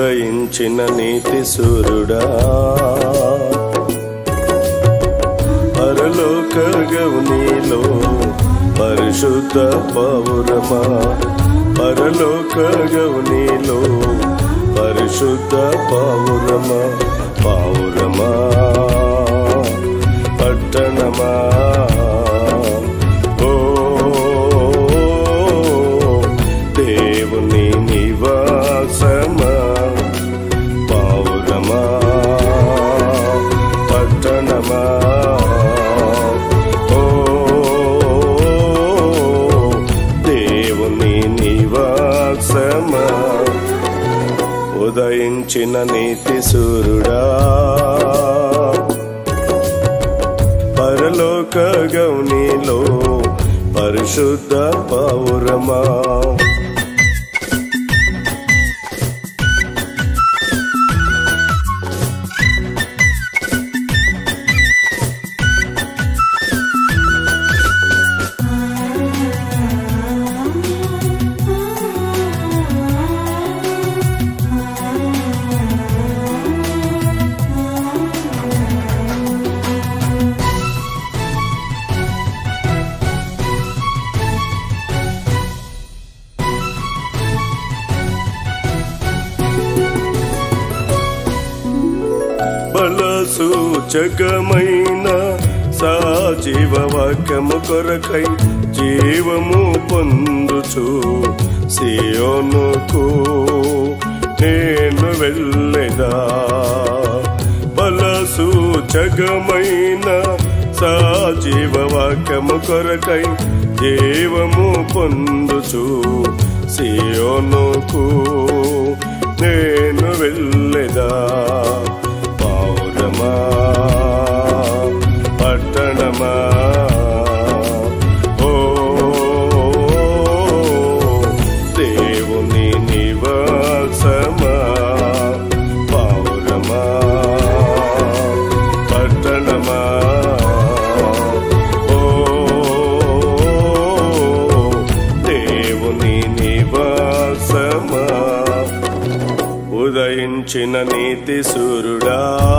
ఉదయించిన నీతి సూర్యుడా పరలోక గౌనీలో పరిశుద్ధ పౌరమా పరలోక గౌనీలో పరిశుద్ధ పౌరమా పౌరమా పట్టణమా ఓ దేవుని నివాసమా పౌరమా పట్టణమా ఓ దేవుని నివాసమా ఉదయించిన నీతి సూర్యుడా పరలోక గౌనీలో పరిశుద్ధ పౌరమా బల సూచకమైన సాజీవ వాక్యము కొరకై జీవము పొందుచు సియోనుకు నేను వెళ్ళెదా బల సూచకమైన సాజీవ వాక్యము కొరకై జీవము పొందుచు సియోనుకు నేను వెళ్ళెదా పౌరమా పట్టణమా ఓ దేవుని నివాసమా పౌరమా పట్టణమా ఓ దేవుని నివాసమా ఉదయించిన నీతి సూర్యుడా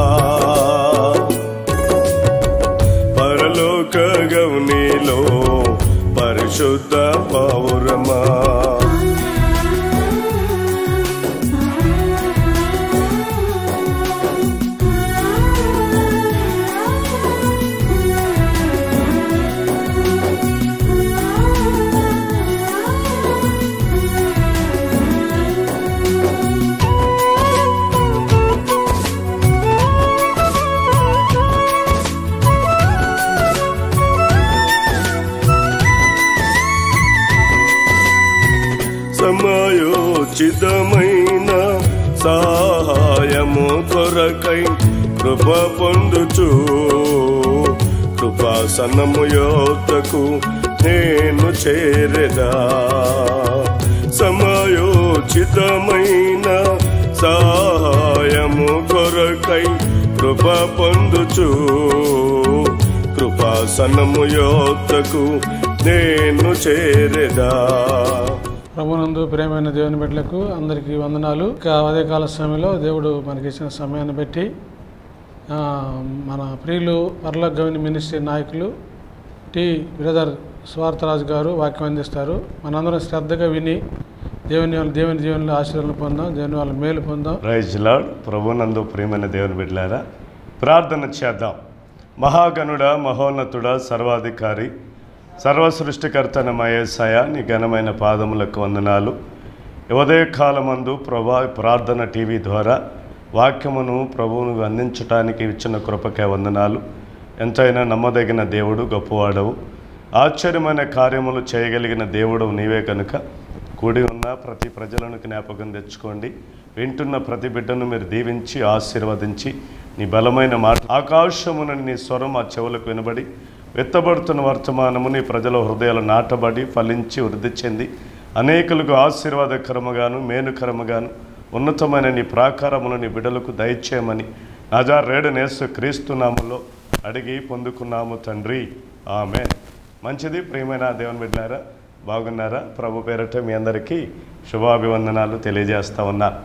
పరలోక గౌనీలో పరిశుద్ధ పౌరమా సమయోచితమైన సహాయము కొరకై కృప పొందుచు కృపాసనము యోతకు నేను చేరెదా సమయోచితమైన సహాయము కొరకై కృప పొందుచు కృపాసనము యోతకు నేను చేరెదా ప్రభునందు ప్రేమైన దేవుని బిడ్డలకు అందరికీ వందనాలు ఇంకా ఉదయకాల సమయంలో దేవుడు మనకి ఇచ్చిన సమయాన్ని బట్టి ఆ, మన ప్రియులు పర్లోక్ గవిని మినిస్ట్రీ నాయకులు టి బ్రదర్ స్వార్థరాజు గారు వాక్యం అందిస్తారు మనందరం శ్రద్ధగా విని దేవుని వాళ్ళ దేవుని జీవనంలో ఆశీర్వాదాలు పొందాం దేవుని వాళ్ళ మేలు పొందాం రైజ్ లాడ్ ప్రభునందు ప్రియమైన దేవుని బిడ్డలారా ప్రార్థన చేద్దాం మహాగణుడ మహోన్నతుడ సర్వాధికారి సర్వ సృష్టికర్తన మయేసాయ నీ ఘనమైన పాదములకు వందనాలు ఉదయకాలమందు ప్రభా ప్రార్థన టీవీ ద్వారా వాక్యమును ప్రభువును అందించటానికి ఇచ్చిన కృపకే వందనాలు ఎంతైనా నమ్మదగిన దేవుడు గొప్పవాడవు ఆశ్చర్యమైన కార్యములు చేయగలిగిన దేవుడు నీవే కనుక కూడి ఉన్న ప్రతి ప్రజలను జ్ఞాపకం తెచ్చుకోండి వింటున్న ప్రతి బిడ్డను మీరు దీవించి ఆశీర్వదించి నీ బలమైన మాట ఆకాశమున నీ స్వరం ఆ చెవులకు వినబడి వెత్తబడుతున్న వర్తమానము నీ ప్రజల హృదయాలు నాటబడి ఫలించి వృద్ధి చెంది అనేకులకు ఆశీర్వాదకరముగాను మేలుకరముగాను ఉన్నతమైన నీ ప్రాకారములు నీ బిడ్డలకు దయచేయమని నజార్ రేడు నేసు క్రీస్తు నామములో అడిగి పొందుకున్నాము తండ్రి ఆమె మంచిది ప్రియమైన దేవుని బిడ్డారా బాగున్నారా ప్రభు పేరట మీ అందరికీ శుభాభివందనాలు తెలియజేస్తా ఉన్నా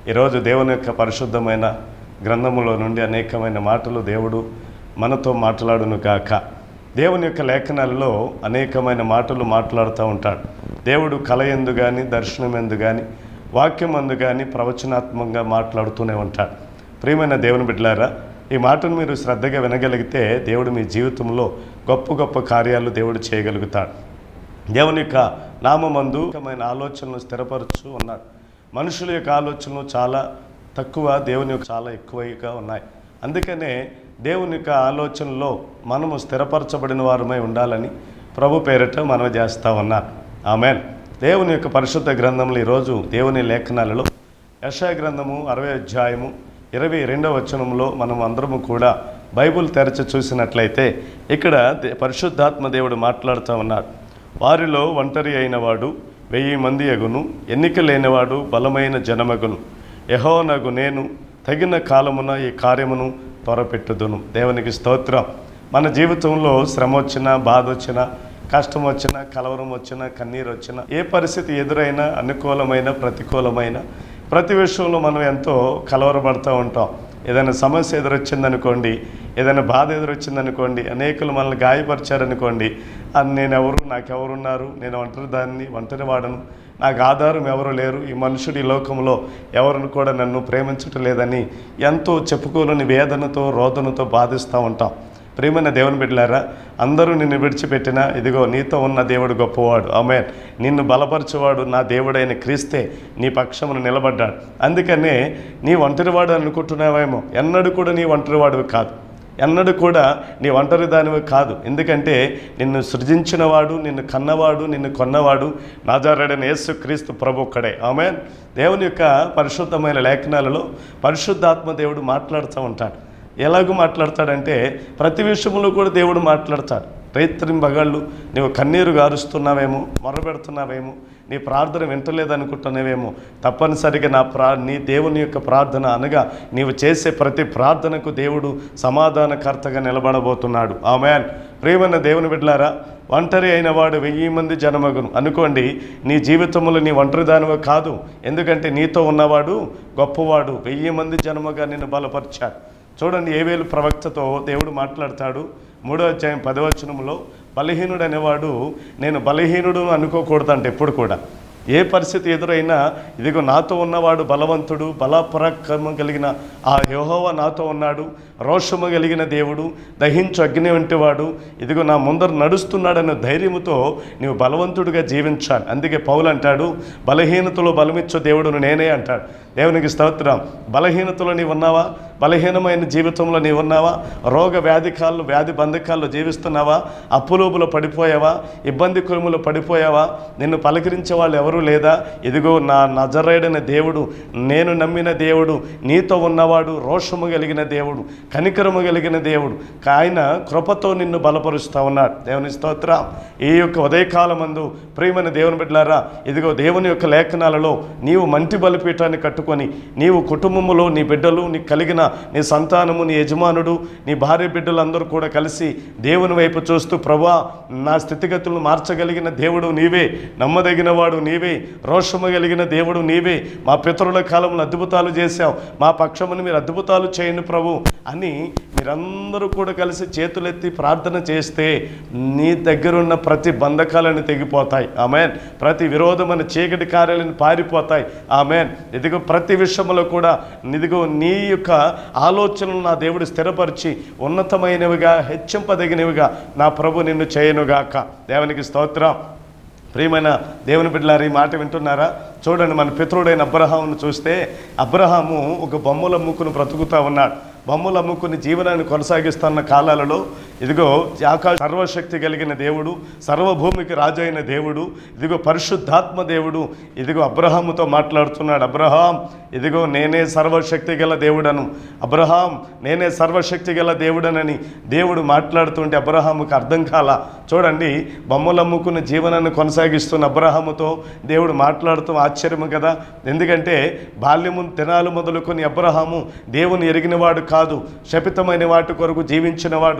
ఈరోజు దేవుని యొక్క పరిశుద్ధమైన గ్రంథములో నుండి అనేకమైన మాటలు దేవుడు మనతో మాట్లాడును గాక దేవుని యొక్క లేఖనాలలో అనేకమైన మాటలు మాట్లాడుతూ ఉంటాడు దేవుడు కల ఎందు కానీ దర్శనం ఎందు కానీ వాక్యం అందు కానీ ప్రవచనాత్మకంగా మాట్లాడుతూనే ఉంటాడు ప్రియమైన దేవుని బిడ్డలారా ఈ మాటను మీరు శ్రద్ధగా వినగలిగితే దేవుడు మీ జీవితంలో గొప్ప గొప్ప కార్యాలు దేవుడు చేయగలుగుతాడు దేవుని యొక్క నామందు అనేకమైన ఆలోచనలు స్థిరపరచు ఉన్నాడు మనుషుల యొక్క ఆలోచనలు చాలా తక్కువ దేవుని యొక్క చాలా ఎక్కువగా ఉన్నాయి అందుకనే దేవుని యొక్క ఆలోచనలో మనము స్థిరపరచబడిన వారమై ఉండాలని ప్రభు పేరిట మనం చేస్తూ ఉన్నారు ఆమెన్ దేవుని యొక్క పరిశుద్ధ గ్రంథంలో ఈరోజు దేవుని లేఖనాలలో యశా గ్రంథము అరవై అధ్యాయము ఇరవై రెండవ వచనంలో మనం అందరము కూడా బైబుల్ తెరచి చూసినట్లయితే ఇక్కడ దే- పరిశుద్ధాత్మ దేవుడు మాట్లాడుతూ ఉన్నాడు వారిలో ఒంటరి అయినవాడు వెయ్యి మంది అగును ఎన్నిక లేనివాడు బలమైన జనమగును యహోనగు నేను తగిన కాలమున ఈ కార్యమును త్వరపెట్టుదును దేవునికి స్తోత్రం మన జీవితంలో శ్రమ వచ్చినా బాధ వచ్చినా కష్టం వచ్చినా కలవరం వచ్చినా కన్నీరు వచ్చినా ఏ పరిస్థితి ఎదురైనా అనుకూలమైన ప్రతికూలమైన ప్రతి విషయంలో మనం ఎంతో కలవరపడుతూ ఉంటాం ఏదైనా సమస్య ఎదురొచ్చిందనుకోండి ఏదైనా బాధ ఎదురొచ్చిందనుకోండి అనేకులు మనల్ని గాయపరిచారనుకోండి అది నేను ఎవరు నాకెవరున్నారు నేను ఒంటరి దాన్ని ఒంటరి వాడను నాకు ఆధారం ఎవరు లేరు ఈ మనుషుడు ఈ లోకంలో ఎవరిని కూడా నన్ను ప్రేమించటం లేదని ఎంతో చెప్పుకోలేని వేదనతో రోదనతో బాధిస్తూ ఉంటాం ప్రియమైన దేవుని బిడ్డలారా అందరూ నిన్ను విడిచిపెట్టినా ఇదిగో నీతో ఉన్న దేవుడు గొప్పవాడు ఆమె నిన్ను బలపరచువాడు నా దేవుడైన క్రీస్తే నీ పక్షమును నిలబడ్డాడు అందుకనే నీ ఒంటరివాడు అనుకుంటున్నావేమో ఎన్నడూ కూడా నీ ఒంటరివాడివి కాదు ఎన్నడూ కూడా నీ ఒంటరి దానివి కాదు ఎందుకంటే నిన్ను సృజించినవాడు నిన్ను కన్నవాడు నిన్ను కొన్నవాడు నాజారడని యేసు క్రీస్తు ప్రభు ఒక్కడే ఆమె దేవుని యొక్క పరిశుద్ధమైన లేఖనాలలో పరిశుద్ధాత్మ దేవుడు మాట్లాడుతూ ఉంటాడు ఎలాగూ మాట్లాడతాడంటే ప్రతి విషయంలో కూడా దేవుడు మాట్లాడతాడు రైత్రిం బగాళ్ళు నీవు కన్నీరు గారుస్తున్నావేమో మొరబెడుతున్నావేమో నీ ప్రార్థన వింటలేదనుకుంటున్నావేమో తప్పనిసరిగా నా ప్రా నీ దేవుని యొక్క ప్రార్థన అనగా నీవు చేసే ప్రతి ప్రార్థనకు దేవుడు సమాధానకర్తగా నిలబడబోతున్నాడు ఆమెన్ ప్రియమైన దేవుని బిడ్డలారా ఒంటరి అయిన వాడు వెయ్యి మంది జనమగును అనుకోండి నీ జీవితంలో నీ ఒంటరిదానివ కాదు ఎందుకంటే నీతో ఉన్నవాడు గొప్పవాడు వెయ్యి మంది జనముగా నిన్ను బలపరిచాడు చూడండి ఏవేలు ప్రవక్తతో దేవుడు మాట్లాడతాడు మూడో అధ్యాయం పదవచనంలో బలహీనుడు అనేవాడు నేను బలహీనుడు అనుకోకూడదంట ఎప్పుడు కూడా ఏ పరిస్థితి ఎదురైనా ఇదిగో నాతో ఉన్నవాడు బలవంతుడు బలపరాక్రమం కలిగిన ఆ యెహోవా నాతో ఉన్నాడు రోషము కలిగిన దేవుడు దహించు అగ్ని వంటివాడు ఇదిగో నా ముందర నడుస్తున్నాడన్న ధైర్యముతో నీవు బలవంతుడిగా జీవించాలి అందుకే పౌలు అంటాడు బలహీనతలో బలమిచ్చు దేవుడును నేనే అంటాడు దేవునికి స్తోత్రం బలహీనతలో నీవు ఉన్నావా బలహీనమైన జీవితంలో నీవు ఉన్నావా రోగ వ్యాధికాల్లో వ్యాధి బంధకాల్లో జీవిస్తున్నావా అప్పులోపులో పడిపోయావా ఇబ్బంది కురుములో పడిపోయావా నిన్ను పలకరించే వాళ్ళు ఎవరూ లేదా ఇదిగో నా నజరేడైన దేవుడు నేను నమ్మిన దేవుడు నీతో ఉన్నవాడు రోషము కలిగిన దేవుడు కనికరము కలిగిన దేవుడు ఆయన కృపతో నిన్ను బలపరుస్తూ ఉన్నాడు దేవుని స్తోత్రం ఈ యొక్క ఉదయకాలమందు ప్రియమైన దేవుని బిడ్డలారా ఇదిగో దేవుని యొక్క లేఖనాలలో నీవు మంటి బలిపీఠాన్ని కట్టుకొని నీవు కుటుంబములో నీ బిడ్డలు నీ కలిగిన నీ సంతానము నీ యజమానుడు నీ భార్య బిడ్డలు అందరూ కూడా కలిసి దేవుని వైపు చూస్తూ ప్రభా నా స్థితిగతులను మార్చగలిగిన దేవుడు నీవే నమ్మదగిన వాడు నీవే రోషము కలిగిన దేవుడు నీవే మా పితరుల కాలంలో అద్భుతాలు చేశావు మా పక్షమును మీరు అద్భుతాలు చేయండి ప్రభు అని మీరందరూ కూడా కలిసి చేతులెత్తి ప్రార్థన చేస్తే నీ దగ్గరున్న ప్రతి బంధకాలను తెగిపోతాయి ఆమెన్ ప్రతి విరోధమైన చీకటి కార్యాలను పారిపోతాయి ఆమెన్ ఇదిగో ప్రతి విషయంలో కూడా ఇదిగో నీ యొక్క ఆలోచనలు నా దేవుడు స్థిరపరిచి ఉన్నతమైనవిగా హెచ్చింపదగినవిగా నా ప్రభు నిన్ను చేయనుగాక దేవునికి స్తోత్రం ప్రియమైన దేవుని బిడ్డలారు ఈ మాట వింటున్నారా చూడండి మన పితృడైన అబ్రహామును చూస్తే అబ్రహాము ఒక బొమ్మల ముక్కును బ్రతుకుతా ఉన్నాడు బొమ్మలు అమ్ముకుని జీవనాన్ని కొనసాగిస్తున్న కాలాలలో ఇదిగో ఆకాశ సర్వశక్తి కలిగిన దేవుడు సర్వభూమికి రాజు అయిన దేవుడు ఇదిగో పరిశుద్ధాత్మ దేవుడు ఇదిగో అబ్రహాముతో మాట్లాడుతున్నాడు అబ్రహాం ఇదిగో నేనే సర్వశక్తి గల దేవుడను అబ్రహాం నేనే సర్వశక్తి గల దేవుడనని దేవుడు మాట్లాడుతుంటే అబ్రహాముకి అర్థం కాల చూడండి బొమ్మలు అమ్ముకున్న జీవనాన్ని కొనసాగిస్తున్న అబ్రహాముతో దేవుడు మాట్లాడుతూ ఆశ్చర్యము కదా ఎందుకంటే బాల్యము దినాలు మొదలుకొని అబ్రహాము దేవుని ఎరిగినవాడు కాదు శపితమైన వాటి కొరకు జీవించినవాడు శపిత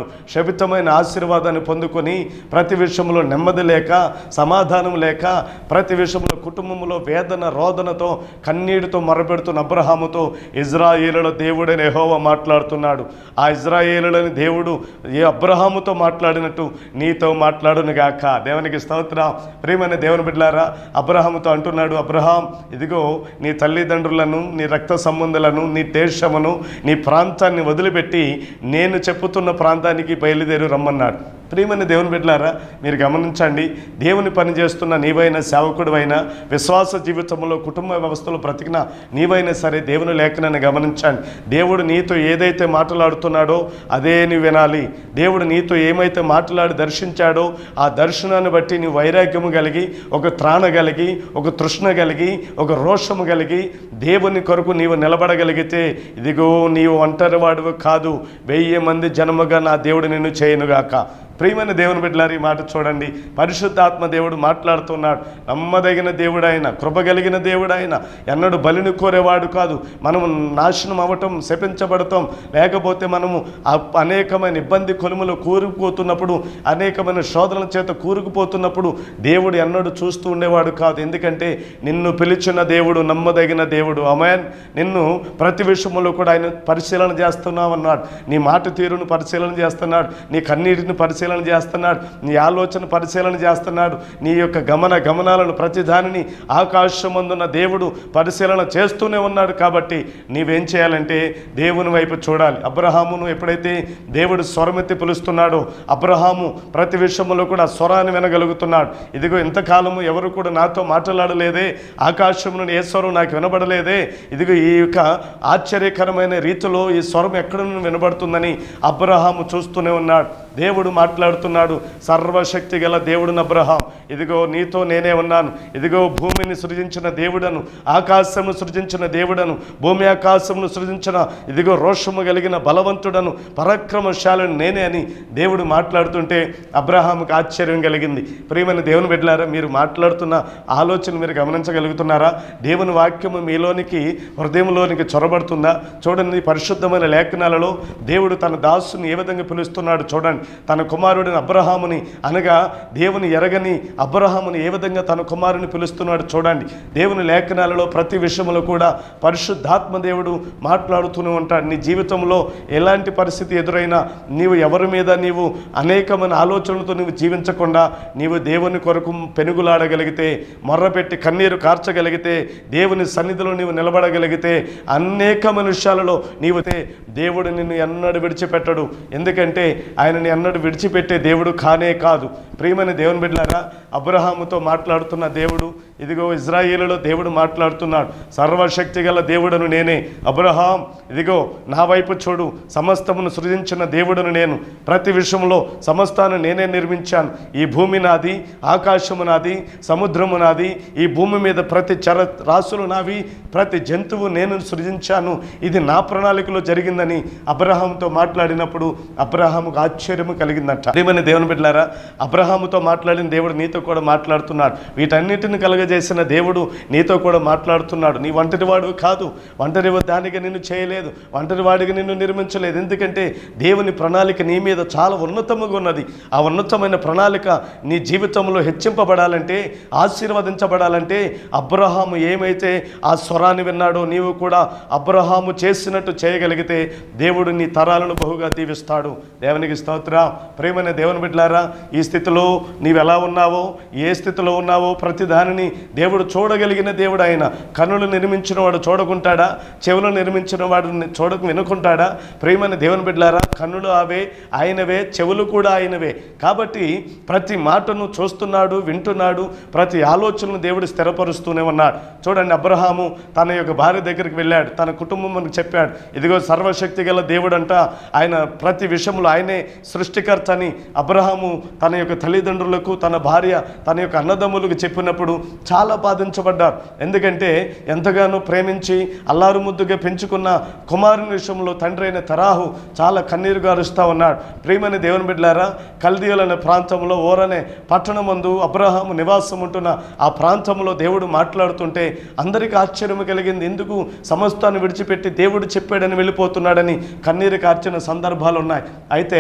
శపితమైన ఆశీర్వాదాన్ని పొందుకొని ప్రతి విషయంలో నెమ్మది లేక సమాధానం లేక ప్రతి విషయంలో కుటుంబంలో వేదన రోదనతో కన్నీటితో మొరపెడుతున్న అబ్రహాముతో ఇజ్రాయేలుల దేవుడైన యెహోవా మాట్లాడుతున్నాడు ఆ ఇజ్రాయేలులని దేవుడు ఏ అబ్రహాముతో మాట్లాడినట్టు నీతో మాట్లాడును గాక దేవునికి స్తోత్రం ప్రియమైన దేవుని బిడ్డలారా అబ్రహాముతో అంటున్నాడు అబ్రహాం ఇదిగో నీ తల్లిదండ్రులను నీ రక్త సంబంధులను నీ దేశమును నీ ప్రాంతాన్ని వదిలిపెట్టి నేను చెప్పుతున్న ప్రాంతానికి బయలుదేరి రమ్మన్నాడు ప్రియమైన దేవుని బిడ్డలారా మీరు గమనించండి దేవుని పని చేస్తున్న నీవైన సేవకుడివైన విశ్వాస జీవితంలో కుటుంబ వ్యవస్థలో బ్రతికిన నీవైనా సరే దేవుని లేఖనాన్ని గమనించండి దేవుడు నీతో ఏదైతే మాట్లాడుతున్నాడో అదే నువ్వు వినాలి దేవుడు నీతో ఏమైతే మాట్లాడి దర్శించాడో ఆ దర్శనాన్ని బట్టి నీ వైరాగ్యము కలిగి ఒక త్రాణ కలిగి ఒక తృష్ణ కలిగి ఒక రోషము కలిగి దేవుని కొరకు నీవు నిలబడగలిగితే ఇదిగో నీవు ఒంటరి వాడివి కాదు వెయ్యి మంది జన్మగా నా దేవుడు నిన్ను చేయనుగాక ప్రియమైన దేవుని బిడ్డలారు ఈ మాట చూడండి పరిశుద్ధాత్మ దేవుడు మాట్లాడుతున్నాడు నమ్మదగిన దేవుడు ఆయన కృప కలిగిన దేవుడు ఆయన ఎన్నడూ బలిని కోరేవాడు కాదు మనము నాశనం అవ్వటం శపించబడతాం లేకపోతే మనము ఆ అనేకమైన ఇబ్బంది కొలుములు కూరుకుపోతున్నప్పుడు అనేకమైన శోధనల చేత కూరుకుపోతున్నప్పుడు దేవుడు ఎన్నడూ చూస్తూ ఉండేవాడు కాదు ఎందుకంటే నిన్ను పిలిచిన దేవుడు నమ్మదగిన దేవుడు అమాయన్ నిన్ను ప్రతి విషయంలో కూడా ఆయన పరిశీలన చేస్తున్నావు అన్నాడు నీ మాట తీరును పరిశీలన చేస్తున్నాడు నీ కన్నీటిని పరిశీలన చేస్తున్నాడు నీ ఆలోచన పరిశీలన చేస్తున్నాడు నీ యొక్క గమన గమనాలను ప్రతి దానిని ఆకాశమందున్న దేవుడు పరిశీలన చేస్తూనే ఉన్నాడు కాబట్టి నీవేం చేయాలంటే దేవుని వైపు చూడాలి అబ్రహామును ఎప్పుడైతే దేవుడు స్వరమెత్తి పిలుస్తున్నాడో అబ్రహాము ప్రతి విషయంలో కూడా స్వరాన్ని వినగలుగుతున్నాడు ఇదిగో ఇంతకాలము ఎవరు కూడా నాతో మాట్లాడలేదే ఆకాశం నుండి ఏ స్వరం నాకు వినబడలేదే ఇదిగో ఈ యొక్క ఆశ్చర్యకరమైన రీతిలో ఈ స్వరం ఎక్కడ నుండి వినబడుతుందని అబ్రహాము చూస్తూనే ఉన్నాడు దేవుడు మాట్లాడుతున్నాడు సర్వశక్తి గల దేవుడున అబ్రహాం ఇదిగో నీతో నేనే ఉన్నాను ఇదిగో భూమిని సృజించిన దేవుడను ఆకాశము సృజించిన దేవుడను భూమి ఆకాశమును సృజించిన ఇదిగో రోషము కలిగిన బలవంతుడను పరాక్రమశాలను నేనే అని దేవుడు మాట్లాడుతుంటే అబ్రహాముకు ఆశ్చర్యం కలిగింది ప్రియమైన దేవుని బిడ్డలారా మీరు మాట్లాడుతున్న ఆలోచన మీరు గమనించగలుగుతున్నారా దేవుని వాక్యము మీలోనికి హృదయంలోనికి చొరబడుతుందా చూడండి పరిశుద్ధమైన లేఖనాలలో దేవుడు తన దాసుని ఏ విధంగా పిలుస్తున్నాడు చూడండి తన కుమారుడిని అబ్రహాముని అనగా దేవుని ఎరగని అబ్రహాముని ఏ విధంగా తన కుమారుని పిలుస్తున్నాడు చూడండి దేవుని లేఖనాలలో ప్రతి విషయంలో కూడా పరిశుద్ధాత్మ దేవుడు మాట్లాడుతూనే ఉంటాడు నీ జీవితంలో ఎలాంటి పరిస్థితి ఎదురైనా నీవు ఎవరి మీద నీవు అనేకమైన ఆలోచనలతో నీవు జీవించకుండా నీవు దేవుని కొరకు పెనుగులాడగలిగితే మొర్రపెట్టి కన్నీరు కార్చగలిగితే దేవుని సన్నిధిలో నీవు నిలబడగలిగితే అనేకమైన విషయాలలో నీవు తే- దేవుడు నిన్ను ఎన్నడూ విడిచిపెట్టడు ఎందుకంటే ఆయనని ఎన్నడూ విడిచిపెట్టే దేవుడు కానే కాదు ప్రియమైన దేవుని బిడ్డలారా అబ్రహాముతో మాట్లాడుతున్న దేవుడు ఇదిగో ఇజ్రాయేలులో దేవుడు మాట్లాడుతున్నాడు సర్వశక్తి గల దేవుడను నేనే అబ్రహాం ఇదిగో నా వైపు చూడు సమస్తమును సృజించిన దేవుడను నేను ప్రతి విషయంలో సమస్తాన్ని నేనే నిర్మించాను ఈ భూమి నాది ఆకాశము నాది సముద్రము నాది ఈ భూమి మీద ప్రతి చర రాసులు నావి ప్రతి జంతువు నేను సృజించాను ఇది నా ప్రణాళికలో జరిగిందని అబ్రహాంతో మాట్లాడినప్పుడు అబ్రహాముకు ఆశ్చర్యము కలిగిందట ప్రియమైన దేవుని బిడ్డలారా అబ్రహాముతో మాట్లాడిన దేవుడు నీతో కూడా మాట్లాడుతున్నాడు వీటన్నిటిని కలగజేసిన దేవుడు నీతో కూడా మాట్లాడుతున్నాడు నీ ఒంటరి వాడు కాదు ఒంటరి దానికి నిన్ను చేయలేదు ఒంటరి వాడికి నిన్ను నిర్మించలేదు ఎందుకంటే దేవుని ప్రణాళిక నీ మీద చాలా ఉన్నతముగా ఉన్నది ఆ ఉన్నతమైన ప్రణాళిక నీ జీవితంలో హెచ్చింపబడాలంటే ఆశీర్వదించబడాలంటే అబ్రహాము ఏమైతే ఆ స్వరాన్ని విన్నాడో నీవు కూడా అబ్రహాము చేసినట్టు చేయగలిగితే దేవుడు నీ తరాలను బహుగా దీవిస్తాడు దేవునికి స్తోత్ర ప్రేమైన దేవుని బిడ్డలారా ఈ స్థితిలో నీవు ఎలా ఉన్నావో ఏ స్థితిలో ఉన్నావో ప్రతి దానిని దేవుడు చూడగలిగిన దేవుడు ఆయన కన్నులు నిర్మించిన వాడు చూడకుంటాడా చెవులు నిర్మించిన వాడు చూడకు వినుకుంటాడా ప్రేమైన దేవుని బిడ్డలారా కన్నులు అవే ఆయనవే చెవులు కూడా ఆయనవే కాబట్టి ప్రతి మాటను చూస్తున్నాడు వింటున్నాడు ప్రతి ఆలోచనను దేవుడు స్థిరపరుస్తూనే ఉన్నాడు చూడండి అబ్రహాము తన యొక్క భార్య దగ్గరికి వెళ్ళాడు తన కుటుంబం మనకు చెప్పాడు ఇదిగో సర్వశక్తి గల దేవుడంట ఆయన ప్రతి విషయంలో ఆయనే సృష్టికర్త అని అబ్రహాము తన యొక్క తల్లిదండ్రులకు తన భార్య తన యొక్క అన్నదమ్ములకు చెప్పినప్పుడు చాలా బాధించబడ్డారు ఎందుకంటే ఎంతగానో ప్రేమించి అల్లారు ముద్దుగా పెంచుకున్న కుమారుని విషయంలో తండ్రి అయిన తరాహు చాలా కన్నీరు గారుస్తూ ఉన్నాడు ప్రియమైన దేవుని బిడ్డలారా కల్దీయుల అనే ప్రాంతంలో ఓరనే పట్టణమందు అబ్రహాము నివాసం ఉంటున్న ఆ ప్రాంతంలో దేవుడు మాట్లాడుతుంటే అందరికీ ఆశ్చర్యం కలిగింది ఎందుకు సమస్తాన్ని విడిచిపెట్టి దేవుడు చెప్పాడని వెళ్ళిపోతున్నాడని కన్నీరు కార్చిన సందర్భాలు ఉన్నాయి అయితే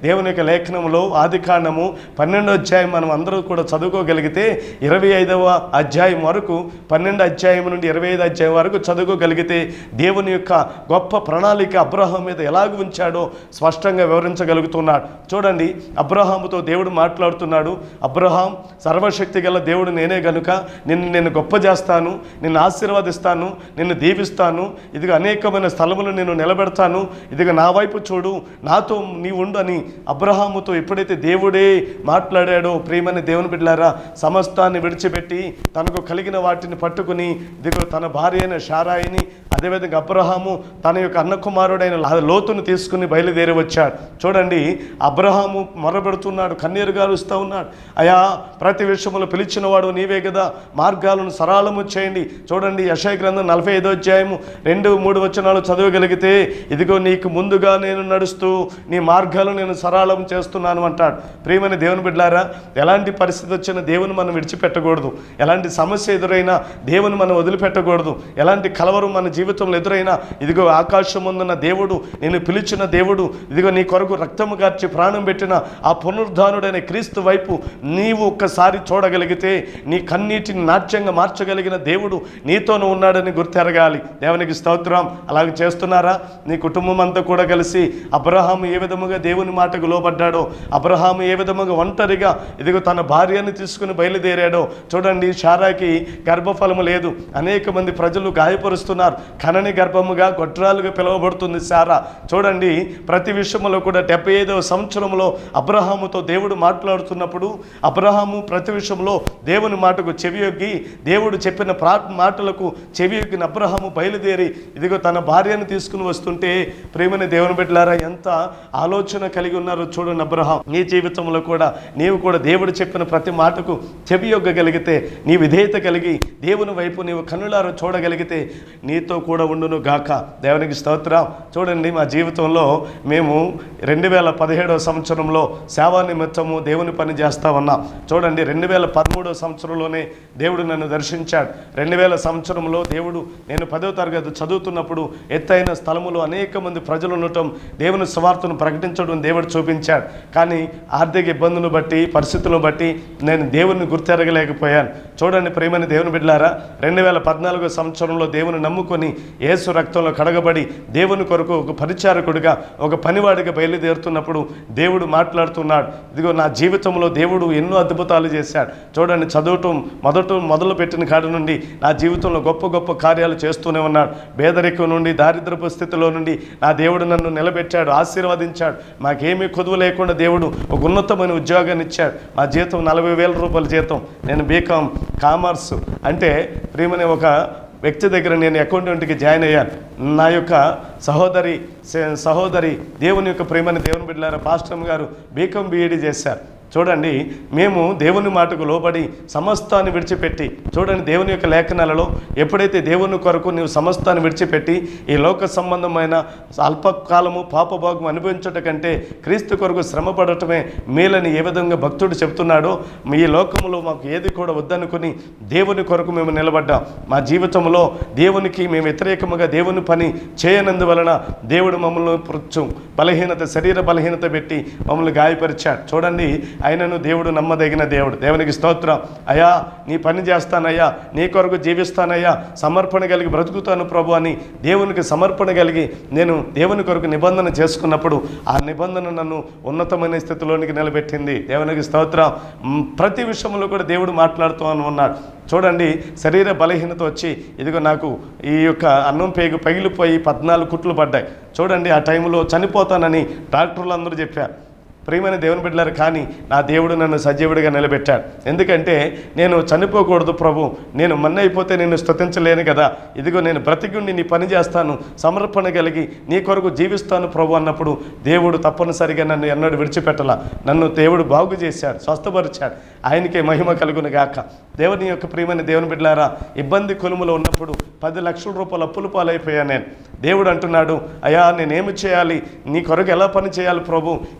దేవుని యొక్క లేఖనంలో ఆది కాండము పన్నెండో అధ్యాయం మనం అందరూ కూడా చదువుకోగలిగితే ఇరవై ఐదవ అధ్యాయం వరకు పన్నెండు అధ్యాయం నుండి ఇరవై ఐదు అధ్యాయం వరకు చదువుకోగలిగితే దేవుని యొక్క గొప్ప ప్రణాళిక అబ్రహాం మీద ఎలాగ ఉంచాడో స్పష్టంగా వివరించగలుగుతున్నాడు చూడండి అబ్రహాముతో దేవుడు మాట్లాడుతున్నాడు అబ్రహాం సర్వశక్తి గల దేవుడు నేనే గనుక నిన్ను నేను గొప్ప చేస్తాను నిన్ను ఆశీర్వదిస్తాను నిన్ను దీవిస్తాను ఇదిగో అనేకమైన స్థలములు నేను నిలబెడతాను ఇదిగో నా వైపు చూడు నాతో నీ ఉండు అని అబ్రహాముతో ఎప్పుడైతే దేవుడే మాట్లాడాడో ప్రియమైన దేవుని బిడ్డలారా సమస్తాన్ని విడిచిపెట్టి తనకు కలిగిన వాటిని పట్టుకుని ఇదిగో తన భార్య అయిన షారాయిని అదేవిధంగా అబ్రహాము తన యొక్క అన్న కుమారుడైన లా- లోతును తీసుకుని బయలుదేరి వచ్చాడు చూడండి అబ్రహాము మొరబెడుతున్నాడు కన్నీరు గారుస్తూ ఉన్నాడు అయా ప్రతి విషయంలో పిలిచినవాడు నీవే కదా మార్గాలను సరళము చేయండి చూడండి యశయ గ్రంథం నలభై ఐదో అధ్యాయము రెండు మూడు వచనాలు చదవగలిగితే ఇదిగో నీకు ముందుగా నేను నడుస్తూ నీ మార్గాలు నేను సరళం చేస్తున్నాను అంటాడు ప్రియమైన దేవుని బిడ్డారా ఎలాంటి పరిస్థితి వచ్చినా దేవుని మనం విడిచిపెట్టకూడదు ఎలాంటి సమస్య ఎదురైనా దేవుని మనం వదిలిపెట్టకూడదు ఎలాంటి కలవరం మన జీవితంలో ఎదురైనా ఇదిగో ఆకాశం ముందున్న దేవుడు నేను పిలిచిన దేవుడు ఇదిగో నీ కొరకు రక్తము గార్చి ప్రాణం పెట్టిన ఆ పునరుద్ధానుడైన క్రీస్తు వైపు నీవు ఒక్కసారి చూడగలిగితే నీ కన్నీటిని నాట్యంగా మార్చగలిగిన దేవుడు నీతోనూ ఉన్నాడని గుర్తెరగాలి దేవునికి స్తోత్రం అలాగే చేస్తున్నారా నీ కుటుంబం అంతా కూడా కలిసి అబ్రహాము ఏ విధముగా దేవుని మాటకు లోబడ్డాడో అబ్రహాము ఏ విధముగా ఒంటరిగా ఇదిగో తన భార్యని తీసుకుని బయలుదేరాడో చూడండి షారాకి గర్భఫలము లేదు అనేక మంది ప్రజలు గాయపరుస్తున్నారు కనని గర్భముగా గొడ్రాలుగా పిలువబడుతుంది సారా చూడండి ప్రతి విషయంలో కూడా డెబ్బై ఐదవ సంవత్సరంలో అబ్రహాముతో దేవుడు మాట్లాడుతున్నప్పుడు అబ్రహాము ప్రతి విషయంలో దేవుని మాటకు చెవియొగ్గి దేవుడు చెప్పిన ప్రా మాటలకు చెవియొగ్గిన అబ్రహాము బయలుదేరి ఇదిగో తన భార్యను తీసుకుని వస్తుంటే ప్రేమని దేవుని బిడ్డలారా ఎంత ఆలోచన కలిగి ఉన్నారో చూడండి అబ్రహాం నీ జీవితంలో కూడా నీవు కూడా దేవుడు చెప్పిన ప్రతి మాటకు చెవియొగ్గగలిగితే నీ విధేయత కలిగి దేవుని వైపు నీవు కన్నులారా చూడగలిగితే నీతో కూడా ఉండును గాక దేవునికి స్తోత్రం చూడండి మా జీవితంలో మేము రెండు వేల పదిహేడవ సంవత్సరంలో సేవా నిమిత్తము దేవుని పని చేస్తా ఉన్నాం చూడండి రెండు వేల పదమూడవ సంవత్సరంలోనే దేవుడు నన్ను దర్శించాడు రెండు వేల సంవత్సరంలో దేవుడు నేను పదో తరగతి చదువుతున్నప్పుడు ఎత్తైన స్థలములో అనేక మంది ప్రజలు ఉండటం దేవుని స్వార్థను ప్రకటించడం దేవుడు చూపించాడు కానీ ఆర్థిక ఇబ్బందులను బట్టి పరిస్థితులను బట్టి నేను దేవుని గుర్తెరగలేకపోయాను చూడండి ప్రేమని దేవుని బిడ్డలారా రెండు వేల పద్నాలుగో సంవత్సరంలో దేవుని నమ్ముకొని యేసు రక్తంలో కడగబడి దేవుని కొరకు ఒక పరిచారకుడిగా ఒక పనివాడిగా బయలుదేరుతున్నప్పుడు దేవుడు మాట్లాడుతున్నాడు ఇదిగో నా జీవితంలో దేవుడు ఎన్నో అద్భుతాలు చేశాడు చూడండి చదవటం మొదట మొదలు పెట్టిన కాడి నుండి నా జీవితంలో గొప్ప గొప్ప కార్యాలు చేస్తూనే ఉన్నాడు పేదరికం నుండి దారిద్రపు స్థితిలో నుండి నా దేవుడు నన్ను నిలబెట్టాడు ఆశీర్వదించాడు మాకేమీ కొదువు లేకుండా దేవుడు ఒక ఉన్నతమైన ఉద్యోగాన్ని ఇచ్చాడు మా జీతం నలభై వేల రూపాయల జీతం నేను బీకామ్ కామర్స్ అంటే ప్రియమనే ఒక వ్యక్తి దగ్గర నేను అకౌంటెంట్కి జాయిన్ అయ్యాను నా యొక్క సహోదరి స- సహోదరి దేవుని యొక్క ప్రేమని దేవుని బిడ్డలారా పాస్టమ్ గారు బీకామ్ బీఈడి చేశారు చూడండి మేము దేవుని మాటకు లోబడి సమస్తాన్ని విడిచిపెట్టి చూడండి దేవుని యొక్క లేఖనాలలో ఎప్పుడైతే దేవుని కొరకు నీవు సమస్తాన్ని విడిచిపెట్టి ఈ లోక సంబంధమైన అల్పకాలము పాపభోగం అనుభవించట కంటే క్రీస్తు కొరకు శ్రమ పడటమే మేలని ఏ విధంగా భక్తుడు చెప్తున్నాడో ఈ లోకంలో మాకు ఏది కూడా వద్దనుకుని దేవుని కొరకు మేము నిలబడ్డాం మా జీవితంలో దేవునికి మేము వ్యతిరేకముగా దేవుని పని చేయనందువలన దేవుడు మమ్మల్ని పృచ్చు బలహీనత శరీర బలహీనత పెట్టి మమ్మల్ని గాయపరిచాడు చూడండి ఆయనను దేవుడు నమ్మదగిన దేవుడు దేవునికి స్తోత్రం అయ్యా నీ పని చేస్తానయ్యా నీ కొరకు జీవిస్తానయ్యా సమర్పణ కలిగి బ్రతుకుతాను ప్రభు అని దేవునికి సమర్పణ కలిగి నేను దేవుని కొరకు నిబంధన చేసుకున్నప్పుడు ఆ నిబంధన నన్ను ఉన్నతమైన స్థితిలోనికి నిలబెట్టింది దేవునికి స్తోత్రం మ్, ప్రతి విషయంలో కూడా దేవుడు మాట్లాడుతూ అని ఉన్నాడు చూడండి శరీర బలహీనత వచ్చి ఇదిగో నాకు ఈ యొక్క అన్నం పేగు పగిలిపోయి పద్నాలుగు కుట్లు పడ్డాయి చూడండి ఆ టైంలో చనిపోతానని డాక్టర్లు అందరూ చెప్పారు ప్రియమైన దేవుని బిడ్డలారు కానీ నా దేవుడు నన్ను సజీవుడిగా నిలబెట్టాడు ఎందుకంటే నేను చనిపోకూడదు ప్రభు నేను మన్నైపోతే నేను స్తుతించలేను కదా ఇదిగో నేను బ్రతికుండి నీ పని చేస్తాను సమర్పణ కలిగి నీ కొరకు జీవిస్తాను ప్రభు అన్నప్పుడు దేవుడు తప్పనిసరిగా నన్ను ఎన్నడూ విడిచిపెట్టలా నన్ను దేవుడు బాగు చేశాడు స్వస్థపరిచాడు ఆయనకే మహిమ కలుగును గాక దేవుని యొక్క ప్రియమైన దేవుని బిడ్డలారా ఇబ్బంది కొలుములో ఉన్నప్పుడు పది లక్షల రూపాయలు అప్పులు పాలైపోయాను నేను దేవుడు అంటున్నాడు అయ్యా నేనేమి చేయాలి నీ కొరకు ఎలా పని చేయాలి ప్రభు ఈ అప్పులు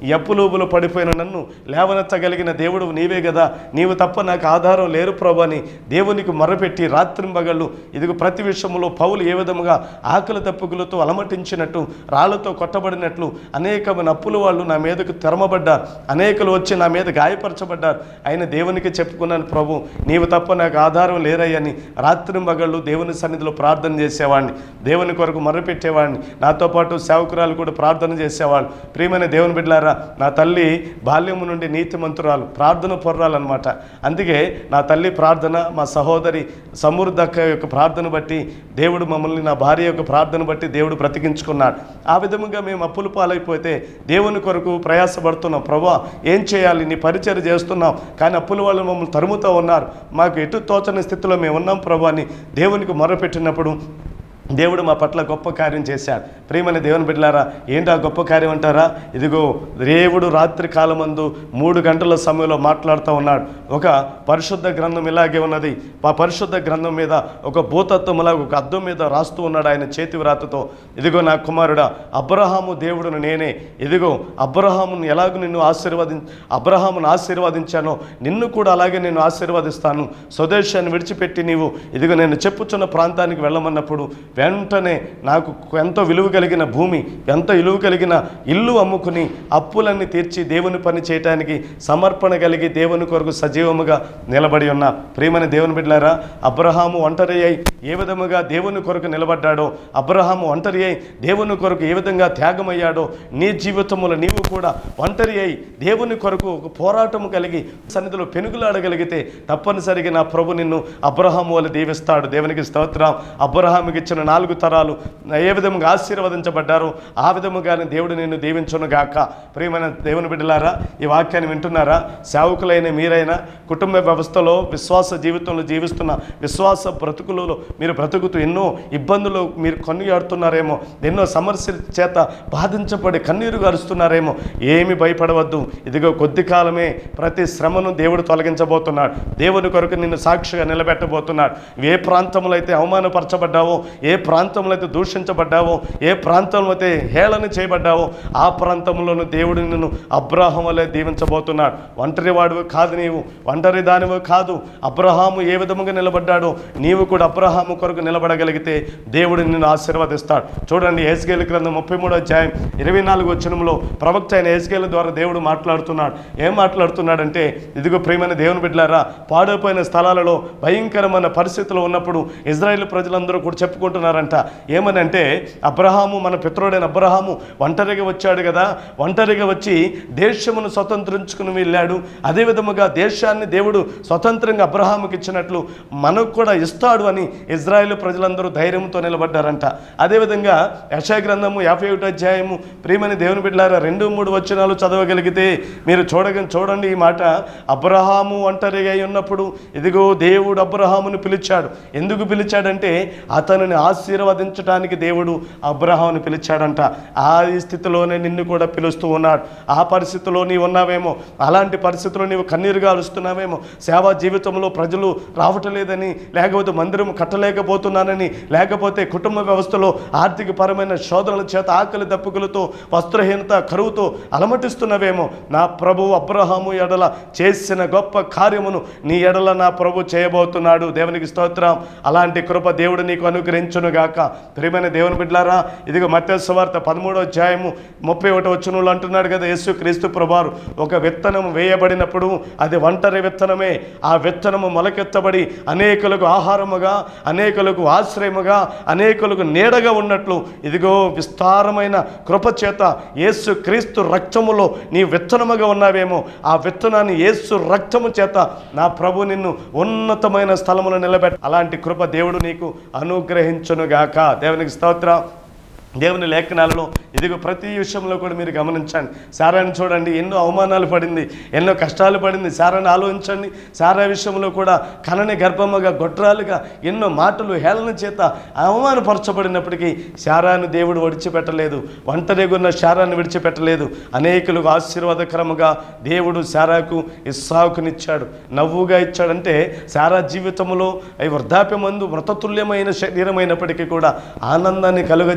ఊబులో పడిపోయిన నన్ను లేవనెత్తగలిగిన దేవుడు నీవే కదా నీవు తప్ప నాకు ఆధారం లేరు ప్రభు అని దేవునికి మొరపెట్టి రాత్రింబగళ్ళు ఇదిగో ప్రతి విషయంలో పౌలు ఏ విధముగా ఆకలి తప్పుకులతో అలమటించినట్టు రాళ్లతో కొట్టబడినట్లు అనేకమైన అప్పుల వాళ్ళు నా మీదకు తెరమబడ్డారు అనేకులు వచ్చి నా మీద గాయపరచబడ్డారు అయిన దేవునికి చెప్పుకున్నాను ప్రభు నీవు తప్ప నాకు ఆధారం లేరయ్యని రాత్రింబగళ్ళు దేవుని సన్నిధిలో ప్రార్థన చేసేవాడిని దేవుని కొరకు మొరపెట్టేవాడిని నాతో పాటు సేవకురాలు కూడా ప్రార్థన చేసేవాళ్ళు ప్రియమైన దేవుని బిడ్డలారా నా తల్లి బాల్యము నుండి నీతిమంతురాలు ప్రార్థన పొర్రాలన్నమాట అందుకే నా తల్లి ప్రార్థన మా సహోదరి సమృద్ధక్క యొక్క ప్రార్థన బట్టి దేవుడు మమ్మల్ని నా భార్య యొక్క ప్రార్థన బట్టి దేవుడు బ్రతికించుకున్నాడు ఆ విధముగా మేము అప్పులు పాలైపోతే దేవుని కొరకు ప్రయాసపడుతున్నాం ప్రభా ఏం చేయాలి నీ పరిచయం చేస్తున్నాం కానీ అప్పుల వాళ్ళు మమ్మల్ని తరుముతూ ఉన్నారు మాకు ఎటు తోచని స్థితిలో మేము ఉన్నాం ప్రభు అని దేవునికి మొరపెట్టినప్పుడు దేవుడు మా పట్ల గొప్ప కార్యం చేశాడు ప్రియమైన దేవుని బిడ్డలారా ఏంటి ఆ గొప్ప కార్యం అంటారా ఇదిగో దేవుడు రాత్రి కాలమందు మూడు గంటల సమయంలో మాట్లాడుతూ ఉన్నాడు ఒక పరిశుద్ధ గ్రంథం ఇలాగే ఉన్నది ఆ పరిశుద్ధ గ్రంథం మీద ఒక భూతత్వంలా ఒక అద్దం మీద రాస్తూ ఉన్నాడు ఆయన చేతి వ్రాతతో ఇదిగో నా కుమారుడా అబ్రహాము దేవుడును నేనే ఇదిగో అబ్రహామును ఎలాగ నిన్ను ఆశీర్వది అబ్రహామును ఆశీర్వదించానో నిన్ను కూడా అలాగే నేను ఆశీర్వదిస్తాను స్వదేశాన్ని విడిచిపెట్టి నీవు ఇదిగో నేను చెప్పుచున్న ప్రాంతానికి వెళ్ళమన్నప్పుడు వెంటనే నాకు ఎంతో విలువ కలిగిన భూమి ఎంతో విలువ కలిగిన ఇల్లు అమ్ముకుని అప్పులన్నీ తీర్చి దేవుని పని చేయటానికి సమర్పణ కలిగి దేవుని కొరకు సజీవముగా నిలబడి ఉన్న ప్రియమైన దేవుని బిడ్డలారా అబ్రహాము ఒంటరి అయి ఏ విధముగా దేవుని కొరకు నిలబడ్డాడో అబ్రహాము ఒంటరి అయి దేవుని కొరకు ఏ విధంగా త్యాగమయ్యాడో నీ జీవితంలో నీవు కూడా ఒంటరి అయి దేవుని కొరకు ఒక పోరాటము కలిగి సన్నిధిలో పెనుగులాడగలిగితే తప్పనిసరిగా నా ప్రభు నిన్ను అబ్రహాము వల్ల దీవిస్తాడు దేవునికి స్తోత్రం అబ్రహాముకి ఇచ్చిన నాలుగు తరాలు ఏ విధముగా ఆశీర్వదించబడ్డారో ఆ విధముగానే దేవుడు నిన్ను దీవించును గాక ప్రియమైన దేవుని బిడ్డలారా ఈ వాక్యాన్ని వింటున్నారా సేవకులైన మీరైనా కుటుంబ వ్యవస్థలో విశ్వాస జీవితంలో జీవిస్తున్న విశ్వాస బ్రతుకులలో మీరు బ్రతుకుతూ ఎన్నో ఇబ్బందులు మీరు కన్నుయాడుతున్నారేమో ఎన్నో సమస్యల చేత బాధించబడి కన్నీరు గారుస్తున్నారేమో ఏమి భయపడవద్దు ఇదిగో కొద్ది కాలమే ప్రతి శ్రమను దేవుడు తొలగించబోతున్నాడు దేవుని కొరకు నిన్ను సాక్షిగా నిలబెట్టబోతున్నాడు ఏ ప్రాంతంలో అయితే అవమానపరచబడ్డావో ఏ ప్రాంతంలో అయితే దూషించబడ్డావో ఏ ప్రాంతంలో అయితే హేళన చేయబడ్డావో ఆ ప్రాంతంలోనూ దేవుడు నిన్ను అబ్రాహం వలె దీవించబోతున్నాడు ఒంటరి వాడివి కాదు నీవు ఒంటరి దానివి కాదు అబ్రహాము ఏ విధముగా నిలబడ్డాడో నీవు కూడా అబ్రహాము కొరకు నిలబడగలిగితే దేవుడు నిన్ను ఆశీర్వదిస్తాడు చూడండి ఏస్గేల్ గ్రంథం ముప్పై మూడో అధ్యాయం ఇరవై నాలుగు వచనంలో ప్రవక్త అయిన ఏస్గేల్ ద్వారా దేవుడు మాట్లాడుతున్నాడు ఏం మాట్లాడుతున్నాడంటే ఇదిగో ప్రియమైన దేవుని బిడ్డలారా పాడైపోయిన స్థలాలలో భయంకరమైన పరిస్థితులు ఉన్నప్పుడు ఇజ్రాయెల్ ప్రజలందరూ కూడా చెప్పుకుంటున్నారంట ఏమనంటే అబ్రహాము మన పిత్రుడైన అబ్రహాము ఒంటరిగా వచ్చాడు కదా ఒంటరిగా వచ్చి దేశమును స్వతంత్రించుకుని వెళ్ళాడు అదే విధముగా దేశాన్ని దేవుడు స్వతంత్రంగా అబ్రహాముకి ఇచ్చినట్లు మనకు కూడా ఇస్తాడు అని ఇజ్రాయెల్ ప్రజలందరూ ధైర్యంతో నిలబడ్డారంట అదేవిధంగా యశా గ్రంథము యాభై ఒకటి అధ్యాయము ప్రియమని దేవుని బిడ్డలారా రెండు మూడు వచనాలు చదవగలిగితే మీరు చూడగ చూడండి ఈ మాట అబ్రహాము ఒంటరిగా అయి ఉన్నప్పుడు ఇదిగో దేవుడు అబ్రహామును పిలిచాడు ఎందుకు పిలిచాడంటే అతనిని ఆశీర్వదించడానికి దేవుడు అబ్రహామును పిలిచాడంట ఆ స్థితిలోనే నిన్ను కూడా పిలుస్తూ ఉన్నాడు ఆ పరిస్థితిలో నీవు ఉన్నావేమో అలాంటి పరిస్థితిలో నీవు కన్నీరు గారుస్తున్నావేమో సేవా జీవితంలో ప్రజలు రావటం లేదని లేకపోతే మందిరం కట్టలేకపోతున్నానని లేకపోతే కుటుంబ వ్యవస్థలో ఆర్థిక పరమైన శోధనల చేత ఆకలి దప్పుకులతో వస్త్రహీనత కరువుతో అలమటిస్తున్నవేమో నా ప్రభు అబ్రహాము ఎడల చేసిన గొప్ప కార్యమును నీ ఎడల నా ప్రభు చేయబోతున్నాడు దేవునికి స్తోత్రం అలాంటి కృప దేవుడు నీకు అనుగ్రహించును గాక ప్రియమైన దేవుని బిడ్డలారా ఇదిగో మత్స్యవార్త పదమూడో అధ్యాయము ముప్పై ఒకటి వచ్చినట్లు అంటున్నాడు కదా యేసు క్రీస్తు ప్రభారు ఒక విత్తనం వేయబడినప్పుడు అది ఒంటరి విత్తనమే ఆ విత్తనము మొలకెత్తబడి అనేకులకు ఆహారముగా అనేకులకు ఆశ్రయముగా అనేకులకు నీడగా ఉన్నట్లు ఇదిగో విస్తారమైన కృప చేత యేసు క్రీస్తు రక్తములో నీ విత్తనముగా ఉన్నావేమో ఆ విత్తనాన్ని యేసు రక్తము చేత నా ప్రభు నిన్ను ఉన్నతమైన స్థలములో నిలబెట్ట అలాంటి కృప దేవుడు నీకు అనుగ్రహించునుగాక దేవునికి స్తోత్రం దేవుని లేఖనాలలో ఇదిగో ప్రతి విషయంలో కూడా మీరు గమనించండి సారాన్ని చూడండి ఎన్నో అవమానాలు పడింది ఎన్నో కష్టాలు పడింది సారాన్ని ఆలోచించండి సారా విషయంలో కూడా కనని గర్భముగా గొడ్రాలుగా ఎన్నో మాటలు హేళన చేత అవమానపరచబడినప్పటికీ శారాన్ని దేవుడు విడిచిపెట్టలేదు ఒంటరిగా ఉన్న శారాన్ని విడిచిపెట్టలేదు అనేకులకు ఆశీర్వాదకరముగా దేవుడు శారాకు ఇస్సాకునిచ్చాడు నవ్వుగా ఇచ్చాడంటే శారా జీవితంలో ఈ వృద్ధాప్యమందు మృతతుల్యమైన శరీరమైనప్పటికీ కూడా ఆనందాన్ని కలుగజేయగలిగిన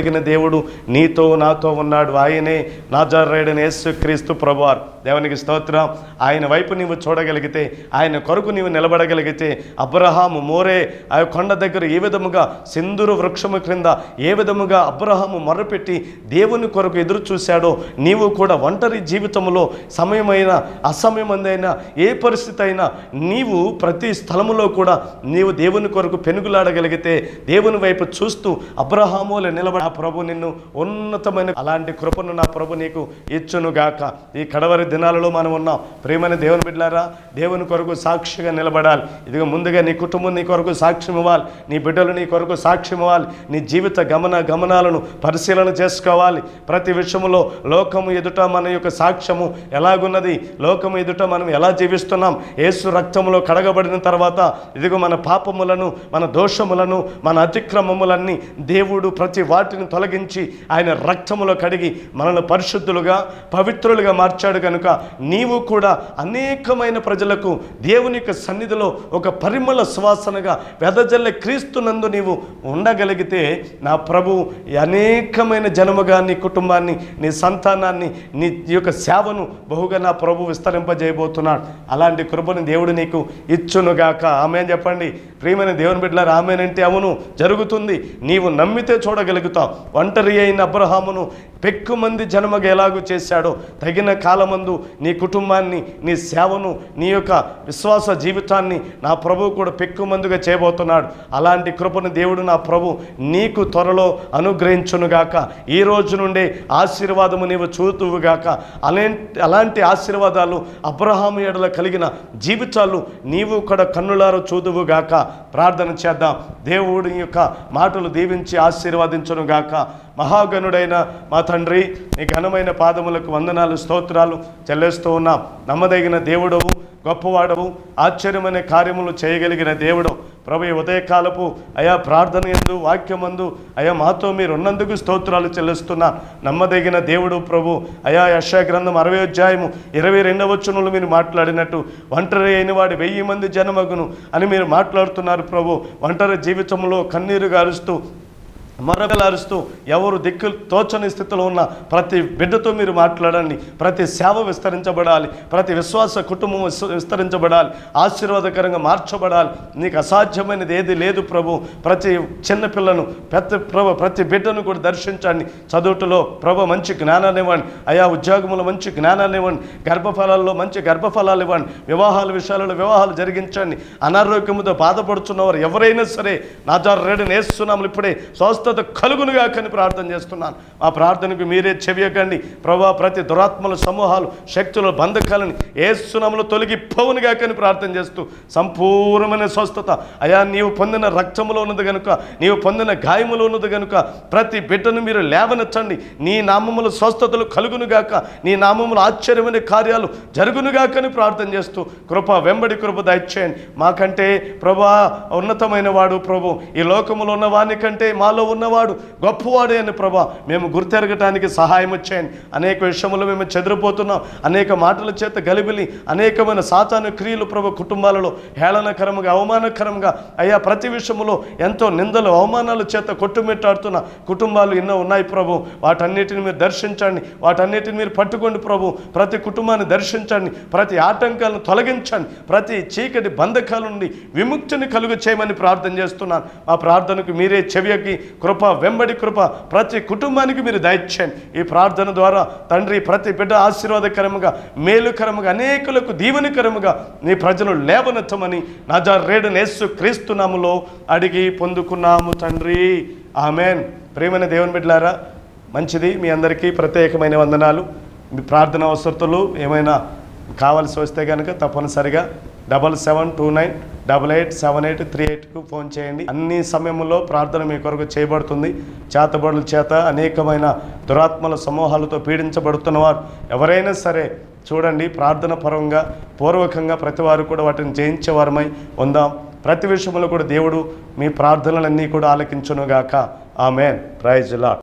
నమ్మదగిన దేవుడు నీతో నాతో ఉన్నాడు ఆయనే నాజారేడని యేసు క్రీస్తు ప్రభువారు దేవునికి స్తోత్రం ఆయన వైపు నీవు చూడగలిగితే ఆయన కొరకు నీవు నిలబడగలిగితే అబ్రహాము మోరే ఆ కొండ దగ్గర ఏ విధముగా సింధూరు వృక్షము క్రింద ఏ విధముగా అబ్రహాము మొర్రపెట్టి దేవుని కొరకు ఎదురు చూశాడో నీవు కూడా ఒంటరి జీవితంలో సమయమైన అసమయమందైనా ఏ పరిస్థితి అయినా నీవు ప్రతి స్థలములో కూడా నీవు దేవుని కొరకు పెనుగులాడగలిగితే దేవుని వైపు చూస్తూ అబ్రహాముల నిలబడి నా ప్రభు నిన్ను ఉన్నతమైన అలాంటి కృపను నా ప్రభు నీకు ఇచ్చునుగాక ఈ కడవరి దినాలలో మనం ఉన్నాం ప్రేమైన దేవుని బిడ్డలారా దేవుని కొరకు సాక్షిగా నిలబడాలి ఇదిగో ముందుగా నీ కుటుంబం నీ కొరకు సాక్ష్యం ఇవ్వాలి నీ బిడ్డలు నీ కొరకు సాక్ష్యం ఇవ్వాలి నీ జీవిత గమన గమనాలను పరిశీలన చేసుకోవాలి ప్రతి విషయంలో లోకము ఎదుట మన యొక్క సాక్ష్యము ఎలాగున్నది లోకము ఎదుట మనం ఎలా జీవిస్తున్నాం యేసు రక్తములో కడగబడిన తర్వాత ఇదిగో మన పాపములను మన దోషములను మన అతిక్రమములన్నీ దేవుడు ప్రతి వాటిని తొలగించి ఆయన రక్తములో కడిగి మనల్ని పరిశుద్ధులుగా పవిత్రులుగా మార్చాడు కనుక నీవు కూడా అనేకమైన ప్రజలకు దేవుని యొక్క సన్నిధిలో ఒక పరిమళ సువాసనగా వెదజల్లే క్రీస్తునందు నీవు ఉండగలిగితే నా ప్రభు ఈ అనేకమైన జనముగా నీ కుటుంబాన్ని నీ సంతానాన్ని నీ యొక్క సేవను బహుగా నా ప్రభు విస్తరింపజేయబోతున్నాడు అలాంటి కృపను దేవుడు నీకు ఇచ్చునుగాక ఆమె చెప్పండి ప్రియమైన దేవుని బిడ్డలారు ఆమెనంటే అవును జరుగుతుంది నీవు నమ్మితే చూడగలుగుతావు ఒంటరి అయిన అబ్రహామును పెక్కుమంది జన్మగా ఎలాగూ చేశాడో తగిన కాలమందు నీ కుటుంబాన్ని నీ సేవను నీ యొక్క విశ్వాస జీవితాన్ని నా ప్రభు కూడా పెక్కుమందుగా చేయబోతున్నాడు అలాంటి కృపను దేవుడు నా ప్రభు నీకు త్వరలో అనుగ్రహించునుగాక ఈ రోజు నుండే ఆశీర్వాదము నీవు చూతువుగాక అలాంటి అలాంటి ఆశీర్వాదాలు అబ్రహాము ఎడల కలిగిన జీవితాలు నీవు కూడా కన్నులారో చూదువుగాక ప్రార్థన చేద్దాం దేవుడి యొక్క మాటలు దీవించి ఆశీర్వదించునుగాక మహాగణుడైన మా తండ్రి నీ ఘనమైన పాదములకు వందనాలు స్తోత్రాలు చెల్లిస్తూ ఉన్నాం నమ్మదగిన దేవుడవు గొప్పవాడవు ఆశ్చర్యమైన కార్యములు చేయగలిగిన దేవుడు ప్రభు ఈ ఉదయకాలపు అయా ప్రార్థన ఎందు వాక్యమందు అయా మాతో మీరు ఉన్నందుకు స్తోత్రాలు చెల్లిస్తున్నా నమ్మదగిన దేవుడు ప్రభు అయా యశా గ్రంథం అరవై అధ్యాయము ఇరవై రెండవ వచనంలో మీరు మాట్లాడినట్టు ఒంటరి అయిన వాడు వెయ్యి మంది జనమగును అని మీరు మాట్లాడుతున్నారు ప్రభు ఒంటరి జీవితంలో కన్నీరు గారుస్తూ మరగలారుస్తూ ఎవరు దిక్కు తోచని స్థితిలో ఉన్న ప్రతి బిడ్డతో మీరు మాట్లాడండి ప్రతి సేవ విస్తరించబడాలి ప్రతి విశ్వాస కుటుంబం విస్- విస్తరించబడాలి ఆశీర్వాదకరంగా మార్చబడాలి నీకు అసాధ్యమైనది ఏది లేదు ప్రభు ప్రతి చిన్న పిల్లను పెద్ద ప్రభు ప్రతి బిడ్డను కూడా దర్శించండి చదువుటలో ప్రభు మంచి జ్ఞానాన్ని ఇవ్వండి అయా ఉద్యోగంలో మంచి జ్ఞానాన్ని ఇవ్వండి గర్భఫలాల్లో మంచి గర్భఫలాలు ఇవ్వండి వివాహాల విషయాలలో వివాహాలు జరిగించండి అనారోగ్యముతో బాధపడుతున్నవారు ఎవరైనా సరే నా ద్వారా రేడు నేస్తున్నాము ఇప్పుడే స్వస్థత కలుగునుగా కని ప్రార్థన చేస్తున్నాను ఆ ప్రార్థనకు మీరే చెవియకండి ప్రభా ప్రతి దురాత్మల సమూహాలు శక్తుల బంధకాలని ఏసునాములు తొలగి పోవునుగా కని ప్రార్థన చేస్తూ సంపూర్ణమైన స్వస్థత అయా నీవు పొందిన రక్తములో ఉన్నది కనుక నీవు పొందిన గాయములో ఉన్నది కనుక ప్రతి బిడ్డను మీరు లేవనెచ్చండి నీ నామముల స్వస్థతలు కలుగునుగాక నీ నామముల ఆశ్చర్యమైన కార్యాలు జరుగునుగాకని ప్రార్థన చేస్తూ కృప వెంబడి కృప దయచేయండి మాకంటే ప్రభా ఉన్నతమైన వాడు ప్రభు ఈ లోకములో ఉన్న వాని కంటే మాలో ఉన్నవాడు గొప్పవాడే అని ప్రభా మేము గుర్తెరగటానికి సహాయం వచ్చేయండి అనేక విషయములు మేము చెదిరిపోతున్నాం అనేక మాటల చేత గలిబిలి అనేకమైన సాతాను క్రియలు ప్రభు కుటుంబాలలో హేళనకరంగా అవమానకరంగా అయ్యా ప్రతి విషయములో ఎంతో నిందలు అవమానాల చేత కొట్టుమిట్టాడుతున్న కుటుంబాలు ఎన్నో ఉన్నాయి ప్రభు వాటన్నిటిని మీరు దర్శించండి వాటన్నిటిని మీరు పట్టుకోండి ప్రభు ప్రతి కుటుంబాన్ని దర్శించండి ప్రతి ఆటంకాలను తొలగించండి ప్రతి చీకటి బంధకాల నుండి విముక్తిని కలుగు చేయమని ప్రార్థన చేస్తున్నాను మా ప్రార్థనకు మీరే చెవియకి కృప వెంబడి కృప ప్రతి కుటుంబానికి మీరు దయచేయండి ఈ ప్రార్థన ద్వారా తండ్రి ప్రతి బిడ్డ ఆశీర్వాదకరముగా మేలుకరముగా అనేకులకు దీవెనకరముగా నీ ప్రజలు లేవనెత్తమని నాజా రేడు నేస్సు క్రీస్తునాములో అడిగి పొందుకున్నాము తండ్రి ఆమెన్ ప్రేమైన దేవుని బిడ్డలారా మంచిది మీ అందరికీ ప్రత్యేకమైన వందనాలు మీ ప్రార్థన అవసరతలు ఏమైనా కావాల్సి వస్తే కనుక తప్పనిసరిగా double seven two nine double eight seven eight three ఎయిట్కు ఫోన్ చేయండి అన్ని సమయంలో ప్రార్థన మీ కొరకు చేయబడుతుంది చేతబడుల చేత అనేకమైన దురాత్మల సమూహాలతో పీడించబడుతున్నవారు ఎవరైనా సరే చూడండి ప్రార్థన పరంగా పూర్వకంగా ప్రతి వారు కూడా వాటిని జయించేవారమై ఉందాం ప్రతి విషయంలో కూడా దేవుడు మీ ప్రార్థనలన్నీ కూడా ఆలకించునుగాక ఆమెన్ ప్రైజ్ లాడ్